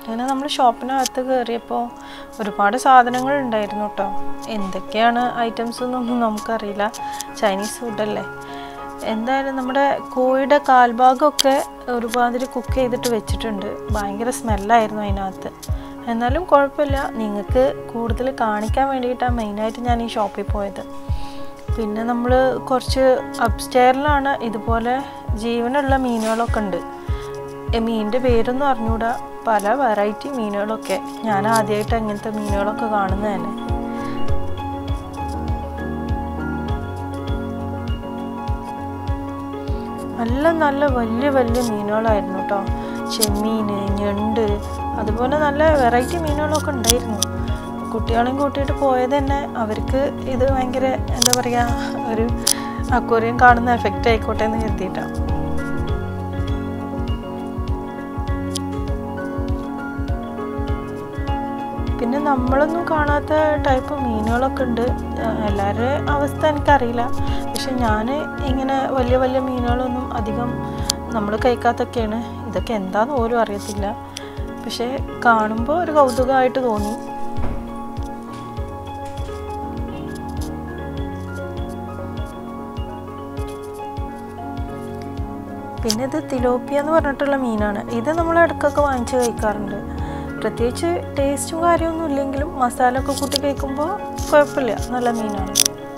അങ്ങനെ നമ്മൾ ഷോപ്പിനകത്ത് കയറിയപ്പോൾ ഒരുപാട് സാധനങ്ങൾ ഉണ്ടായിരുന്നു കേട്ടോ എന്തൊക്കെയാണ് ഐറ്റംസ് എന്നൊന്നും നമുക്കറിയില്ല ചൈനീസ് ഫുഡല്ലേ എന്തായാലും നമ്മുടെ കോഴിയുടെ കാൽഭാഗമൊക്കെ ഒരുമാതിരി കുക്ക് ചെയ്തിട്ട് വെച്ചിട്ടുണ്ട് ഭയങ്കര സ്മെല്ലായിരുന്നു അതിനകത്ത് എന്നാലും കുഴപ്പമില്ല നിങ്ങൾക്ക് കൂടുതൽ കാണിക്കാൻ വേണ്ടിയിട്ടാണ് മെയിനായിട്ട് ഞാൻ ഈ ഷോപ്പിൽ പോയത് പിന്നെ നമ്മൾ കുറച്ച് അപ്സ്റ്റെയറിലാണ് ഇതുപോലെ ജീവനുള്ള മീനുകളൊക്കെ ഉണ്ട് ഈ മീനിൻ്റെ പേരൊന്നും അറിഞ്ഞൂടാ പല വെറൈറ്റി മീനുകളൊക്കെ ഞാൻ ആദ്യമായിട്ട് അങ്ങനത്തെ മീനുകളൊക്കെ കാണുന്നത് തന്നെ നല്ല നല്ല വലിയ വലിയ മീനുകളായിരുന്നു കേട്ടോ ചെമ്മീൻ ഞണ്ട് അതുപോലെ നല്ല വെറൈറ്റി മീനുകളൊക്കെ ഉണ്ടായിരുന്നു കുട്ടികളെയും കൂട്ടിയിട്ട് പോയത് തന്നെ അവർക്ക് ഇത് ഭയങ്കര എന്താ പറയുക ഒരു അക്വേറിയം കാണുന്ന എഫക്റ്റ് ആയിക്കോട്ടെ എന്ന് കരുതിയിട്ടാണ് പിന്നെ നമ്മളൊന്നും കാണാത്ത ടൈപ്പ് മീനുകളൊക്കെ ഉണ്ട് എല്ലാവരുടെ അവസ്ഥ എനിക്കറിയില്ല പക്ഷെ ഞാൻ ഇങ്ങനെ വലിയ വലിയ മീനുകളൊന്നും അധികം നമ്മൾ കഴിക്കാത്തൊക്കെയാണ് ഇതൊക്കെ എന്താന്ന് പോലും അറിയത്തില്ല പക്ഷെ കാണുമ്പോൾ ഒരു കൗതുകമായിട്ട് തോന്നി പിന്നെ ഇത് തിലോപ്പിയ എന്ന് പറഞ്ഞിട്ടുള്ള മീനാണ് ഇത് നമ്മൾ ഇടയ്ക്കൊക്കെ വാങ്ങിച്ച് കഴിക്കാറുണ്ട് പ്രത്യേകിച്ച് ടേസ്റ്റും കാര്യമൊന്നും ഇല്ലെങ്കിലും മസാല ഒക്കെ കൂട്ടി കഴിക്കുമ്പോൾ കുഴപ്പമില്ല നല്ല മീനാണ്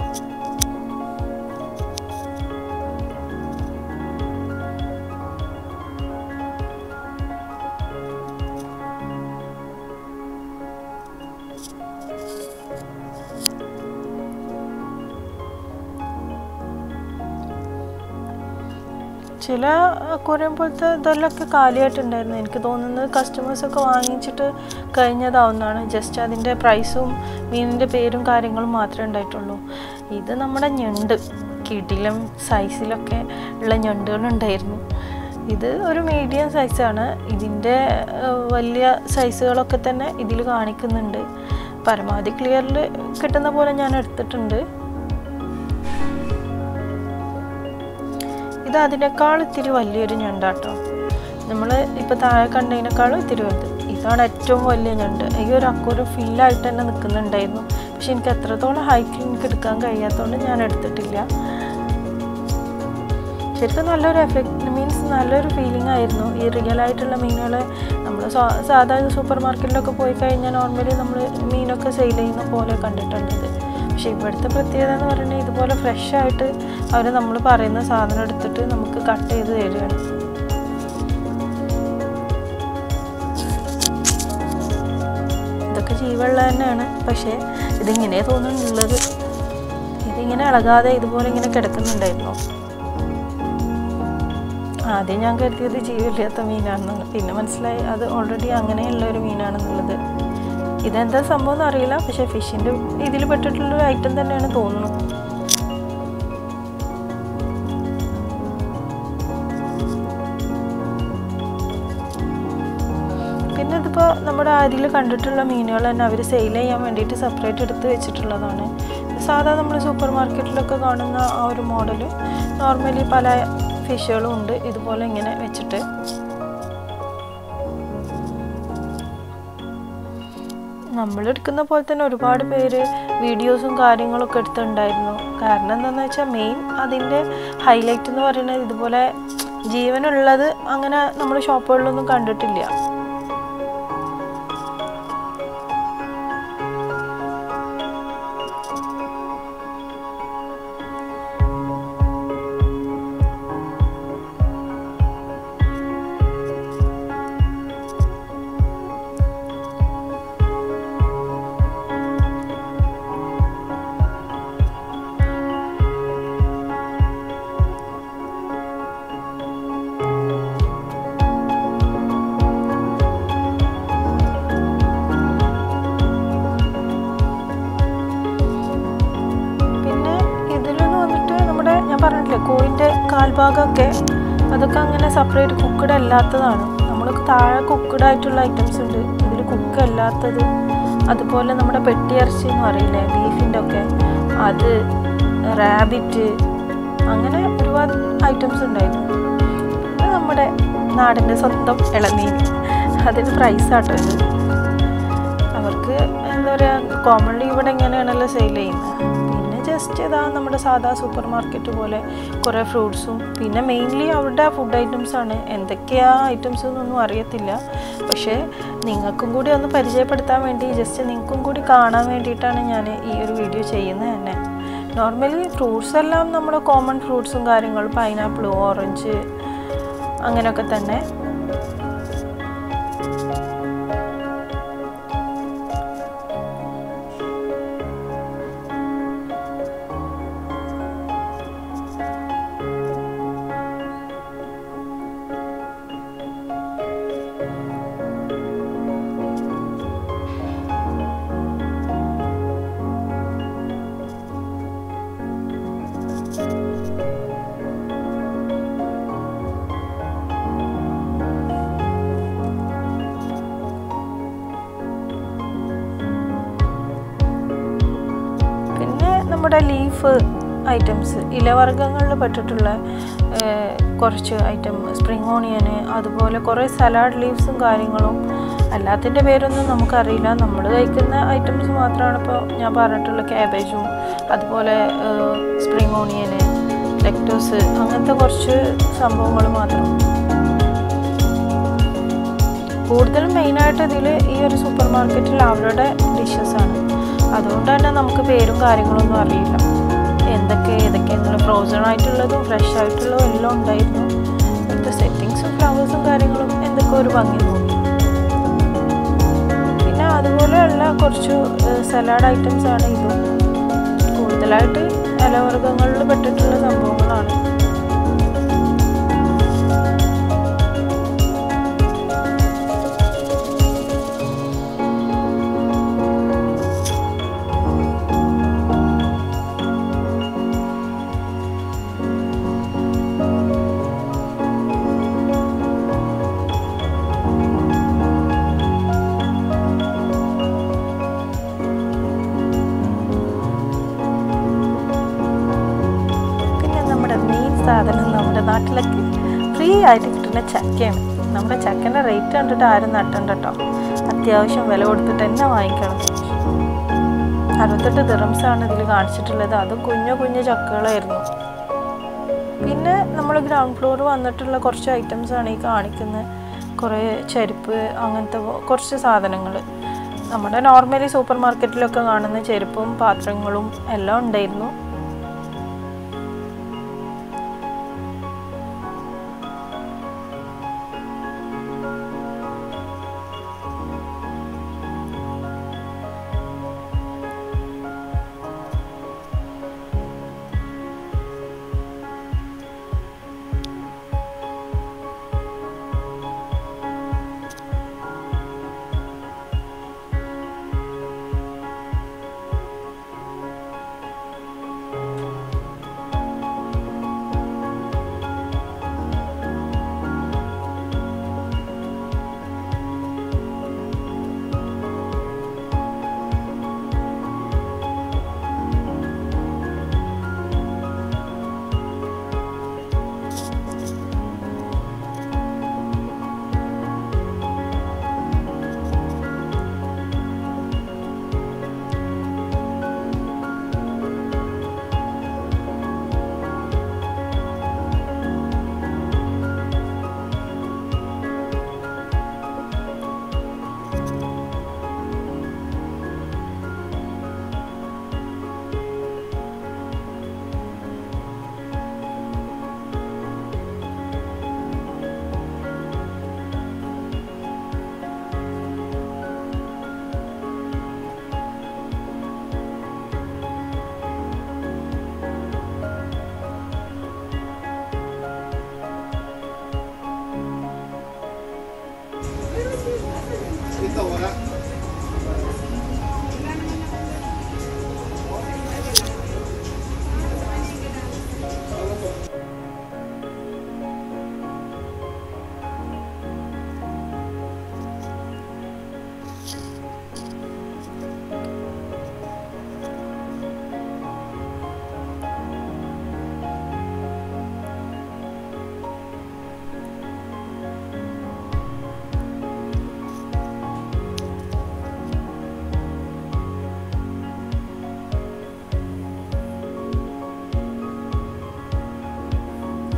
ചില അക്വേറിയം പോലത്തെ ഇതെല്ലൊക്കെ കാലിയായിട്ടുണ്ടായിരുന്നു എനിക്ക് തോന്നുന്നത് കസ്റ്റമേഴ്സൊക്കെ വാങ്ങിച്ചിട്ട് കഴിഞ്ഞതാവുന്നതാണ് ജസ്റ്റ് അതിൻ്റെ പ്രൈസും മീനിൻ്റെ പേരും കാര്യങ്ങളും മാത്രമേ ഉണ്ടായിട്ടുള്ളൂ ഇത് നമ്മുടെ ഞണ്ട് കിടിലും സൈസിലൊക്കെ ഉള്ള ഞണ്ടുകളുണ്ടായിരുന്നു ഇത് ഒരു മീഡിയം സൈസാണ് ഇതിൻ്റെ ഏഹ്, വലിയ സൈസുകളൊക്കെ തന്നെ ഇതിൽ കാണിക്കുന്നുണ്ട് പരമാവധി ക്ലിയറിൽ കിട്ടുന്ന പോലെ ഞാൻ എടുത്തിട്ടുണ്ട് ഇത് അതിനേക്കാൾ ഇത്തിരി വലിയൊരു ഞണ്ടാട്ടോ നമ്മൾ ഇപ്പോൾ താഴെ കണ്ടതിനേക്കാളും ഇത്തിരി വലുത് ഇതാണ് ഏറ്റവും വലിയ ഞണ്ട് ഈ ഒരു അക്കൂറ് ഫില്ലായിട്ട് തന്നെ നിൽക്കുന്നുണ്ടായിരുന്നു പക്ഷെ എനിക്ക് എത്രത്തോളം ഹൈറ്റിൽ എനിക്ക് എടുക്കാൻ കഴിയാത്തതുകൊണ്ട് ഞാൻ എടുത്തിട്ടില്ല ശരിക്കും നല്ലൊരു എഫക്റ്റ് മീൻസ് നല്ലൊരു ഫീലിംഗ് ആയിരുന്നു ഈ റിയൽ ആയിട്ടുള്ള മീനുകൾ നമ്മൾ സാധാരണ സൂപ്പർ മാർക്കറ്റിലൊക്കെ പോയി കഴിഞ്ഞാൽ നോർമലി നമ്മൾ മീനൊക്കെ സെയിൽ ചെയ്യുന്ന പോലെ കണ്ടിട്ടുള്ളത് പക്ഷേ ഇവിടുത്തെ പ്രത്യേകത എന്ന് പറയുന്നത് ഇതുപോലെ ഫ്രഷ് ആയിട്ട് അവർ നമ്മൾ പറയുന്ന സാധനം എടുത്തിട്ട് നമുക്ക് കട്ട് ചെയ്ത് തരികയാണ് ഇതൊക്കെ ജീവുള്ള തന്നെയാണ് പക്ഷേ ഇതിങ്ങനെ തോന്നുന്നുള്ളത് ഇതിങ്ങനെ ഇളകാതെ ഇതുപോലെ ഇങ്ങനെ കിടക്കുന്നുണ്ടായിരുന്നു ആദ്യം ഞാൻ കരുതിയത് ജീവമില്ലാത്ത മീനാണെന്നാണ് പിന്നെ മനസ്സിലായി അത് ഓൾറെഡി അങ്ങനെയുള്ള ഒരു മീനാണെന്നുള്ളത് ഇതെന്താ സംഭവം എന്ന് അറിയില്ല പക്ഷെ ഫിഷിൻ്റെ ഇതിൽ പെട്ടിട്ടുള്ള ഒരു ഐറ്റം തന്നെയാണ് തോന്നുന്നു പിന്നെ ഇതിപ്പോൾ നമ്മുടെ അരിയിൽ കണ്ടിട്ടുള്ള മീനുകൾ തന്നെ അവർ സെയിൽ ചെയ്യാൻ വേണ്ടിയിട്ട് സെപ്പറേറ്റ് എടുത്ത് വെച്ചിട്ടുള്ളതാണ് സാധാ നമ്മൾ സൂപ്പർ മാർക്കറ്റിലൊക്കെ കാണുന്ന ആ ഒരു മോഡൽ നോർമലി പല ഫിഷുകളും ഉണ്ട് ഇതുപോലെ ഇങ്ങനെ വെച്ചിട്ട് നമ്മൾ എടുക്കുന്ന പോലെ തന്നെ ഒരുപാട് പേര് വീഡിയോസും കാര്യങ്ങളൊക്കെ എടുത്തിട്ടുണ്ടായിരുന്നു കാരണം എന്താണെന്ന് വെച്ചാൽ മെയിൻ അതിൻ്റെ ഹൈലൈറ്റ് എന്ന് പറയുന്നത് ഇതുപോലെ ജീവനുള്ളത് അങ്ങനെ നമ്മൾ ഷോപ്പുകളിലൊന്നും കണ്ടിട്ടില്ല പിന്നെ ഇതിലെന്ന് വന്നിട്ട് നമ്മുടെ ഞാൻ പറഞ്ഞിട്ടില്ലേ കോഴിൻ്റെ കാൽഭാഗമൊക്കെ അതൊക്കെ അങ്ങനെ സെപ്പറേറ്റ് കുക്കഡ് അല്ലാത്തതാണ് നമ്മൾ താഴെ കുക്കഡ് ആയിട്ടുള്ള ഐറ്റംസ് ഉണ്ട് ഇതിൽ കുക്ക് അല്ലാത്തത് അതുപോലെ നമ്മുടെ പെട്ടിയിറച്ചി എന്ന് പറയില്ലേ ബീഫിൻ്റെ ഒക്കെ അത് റാബിറ്റ് അങ്ങനെ ഒരുപാട് ഐറ്റംസ് ഉണ്ടായിരുന്നു പിന്നെ നമ്മുടെ നാടിൻ്റെ സ്വന്തം ഇളനീര് അതിന് പ്രൈസാട്ടോ ഇത് അവർക്ക് എന്താ പറയുക കോമൺലി ഇവിടെ ഇങ്ങനെയാണല്ലോ സെയിൽ ചെയ്യുന്നത് പിന്നെ ജസ്റ്റ് ഇതാ നമ്മുടെ സാധാ സൂപ്പർ മാർക്കറ്റ് പോലെ കുറേ ഫ്രൂട്ട്സും പിന്നെ മെയിൻലി അവരുടെ ഫുഡ് ഐറ്റംസ് ആണ് എന്തൊക്കെയാ ഐറ്റംസ് എന്നൊന്നും അറിയത്തില്ല പക്ഷേ നിങ്ങൾക്കും കൂടി ഒന്ന് പരിചയപ്പെടുത്താൻ വേണ്ടി ജസ്റ്റ് നിങ്ങൾക്കും കൂടി കാണാൻ വേണ്ടിയിട്ടാണ് ഞാൻ ഈ ഒരു വീഡിയോ ചെയ്യുന്നത് തന്നെ നോർമലി ഫ്രൂട്ട്സ് എല്ലാം നമ്മുടെ കോമൺ ഫ്രൂട്ട്സും കാര്യങ്ങളും പൈനാപ്പിൾ ഓറഞ്ച് അങ്ങനെയൊക്കെ തന്നെ പിന്നെ നമ്മുടെ ലീഫ് ഐറ്റംസ് ഇലവർഗ്ഗങ്ങളിൽ പെട്ടിട്ടുള്ള ഏർ, കുറച്ച് ഐറ്റം സ്പ്രിംഗ് ഓണിയന് അതുപോലെ കുറേ സലാഡ് ലീവ്സും കാര്യങ്ങളും എല്ലാത്തിൻ്റെ പേരൊന്നും നമുക്കറിയില്ല നമ്മൾ കഴിക്കുന്ന ഐറ്റംസ് മാത്രമാണ് ഇപ്പോൾ ഞാൻ പറഞ്ഞിട്ടുള്ള ക്യാബേജും അതുപോലെ സ്പ്രിംഗ് ഓണിയന് ലെക്ടോസ് അങ്ങനത്തെ കുറച്ച് സംഭവങ്ങൾ മാത്രം കൂടുതലും മെയിനായിട്ട് ഇതിൽ ഈ ഒരു സൂപ്പർ മാർക്കറ്റിൽ അവരുടെ ഡിഷസ് ആണ് അതുകൊണ്ട് തന്നെ നമുക്ക് പേരും കാര്യങ്ങളൊന്നും അറിയില്ല എന്തൊക്കെ ഏതൊക്കെ എന്നുള്ള ഫ്രോസൺ ആയിട്ടുള്ളതും ഫ്രഷ് ആയിട്ടുള്ളതും എല്ലാം ഉണ്ടായിരുന്നു ഇവിടുത്തെ സെറ്റിങ്സും ഫ്ലവേഴ്സും കാര്യങ്ങളും എന്തൊക്കെ ഒരു ഭംഗി തോന്നി പിന്നെ അതുപോലെയുള്ള കുറച്ച് സലാഡ് ഐറ്റംസ് ആണ് ഇതും കൂടുതലായിട്ട് ഇലവർഗ്ഗങ്ങളിൽ പെട്ടിട്ടുള്ള സംഭവങ്ങളാണ് പിന്നെ നമ്മുടെ മെയിൻ സാധനം നമ്മുടെ നാട്ടിലൊക്കെ ഫ്രീ ആയിട്ട് കിട്ടുന്ന ചക്കയാണ് നമ്മുടെ ചക്കൻ്റെ റേറ്റ് കണ്ടിട്ട് ആരും നട്ടണ്ട കേട്ടോ അത്യാവശ്യം വില കൊടുത്തിട്ട് തന്നെ വാങ്ങിക്കണം അറുപത്തെട്ട് ദിറംസാണ് ഇതിൽ കാണിച്ചിട്ടുള്ളത് അതും കുഞ്ഞു കുഞ്ഞു ചക്കകളായിരുന്നു പിന്നെ നമ്മൾ ഗ്രൗണ്ട് ഫ്ലോർ വന്നിട്ടുള്ള കുറച്ച് ഐറ്റംസ് ആണ് ഈ കാണിക്കുന്നത് കുറേ ചെരുപ്പ് അങ്ങനത്തെ കൊ- കുറച്ച് സാധനങ്ങൾ നമ്മുടെ നോർമലി സൂപ്പർ മാർക്കറ്റിലൊക്കെ കാണുന്ന ചെരുപ്പും പാത്രങ്ങളും എല്ലാം ഉണ്ടായിരുന്നു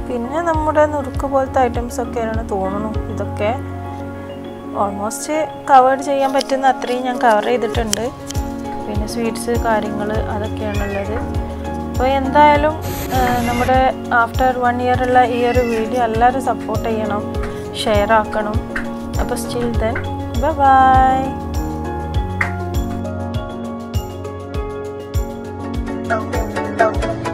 പിന്നെ നമ്മുടെ നുറുക്ക് പോലത്തെ ഐറ്റംസ് ഒക്കെയാണ് തോന്നുന്നു ഇതൊക്കെ ഓൾമോസ്റ്റ് കവർ ചെയ്യാൻ പറ്റുന്ന അത്രയും ഞാൻ കവർ ചെയ്തിട്ടുണ്ട് പിന്നെ സ്വീറ്റ്സ് കാര്യങ്ങൾ അതൊക്കെയാണുള്ളത് അപ്പോൾ എന്തായാലും ആ, നമ്മുടെ ആഫ്റ്റർ വൺ ഇയർ ഉള്ള ഈ ഒരു വീഡിയോ എല്ലാവരും സപ്പോർട്ട് ചെയ്യണം ഷെയർ ആക്കണം അപ്പോൾ till then bye Thank you.